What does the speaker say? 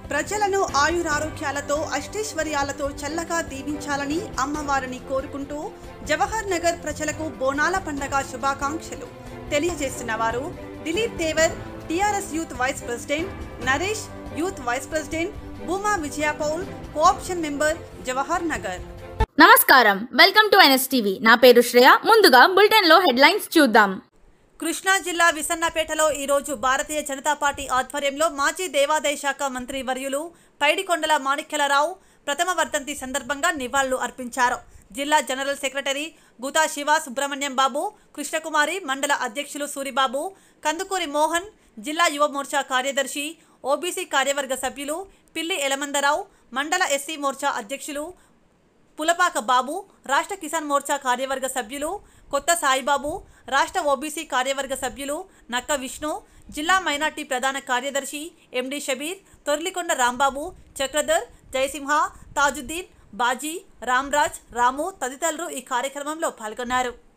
ప్రజలను ఆయురారోగ్యాలతో అష్టైశ్వర్యాలతో చల్లగా దీవించాలని అమ్మవారిని కోరుకుంటూ జవహర్ నగర్ ప్రజలకు బోనాల పండగ శుభాకాంక్షలు తెలియజేస్తున్న వారు Dileep Devar TRS youth vice president Naresh youth vice president Bhuma Vijayapaul co-option member Jawahar Nagar నమస్కారం వెల్కమ్ టు ఎన్ఎస్టీవీ నా పేరు శ్రేయ ముందుగా బులెటిన్లో హెడ్లైన్స్ చూద్దాం కృష్ణా జిల్లా విసన్నపేటలో ఈరోజు భారతీయ జనతా పార్టీ ఆధ్వర్యంలో మాజీ దేవాదాయ శాఖ మంత్రి వర్యులు పైడికొండల మాణిక్యలరావు ప్రథమ వర్ధంతి సందర్భంగా నివాళులు అర్పించారు జిల్లా జనరల్ సెక్రటరీ గుతా శివ సుబ్రహ్మణ్యం బాబు కృష్ణకుమారి మండల అధ్యక్షులు సూరిబాబు కందుకూరి మోహన్ జిల్లా యువ మోర్చా కార్యదర్శి ఓబీసీ కార్యవర్గ సభ్యులు పిల్లి ఎలమందరావు మండల ఎస్సీ మోర్చా అధ్యక్షులు పులపాక బాబు రాష్ట్ర కిసాన్ మోర్చా కార్యవర్గ సభ్యులు కొత్త సాయిబాబు రాష్ట్ర ఓబీసీ కార్యవర్గ సభ్యులు నక్క విష్ణు జిల్లా మైనార్టీ ప్రధాన కార్యదర్శి ఎండి షబీర్ తొర్లికొండ రాంబాబు చక్రధర్ జయసింహ తాజుద్దీన్ బాజీ రామ్రాజ్ రాము తదితరులు ఈ కార్యక్రమంలో పాల్గొన్నారు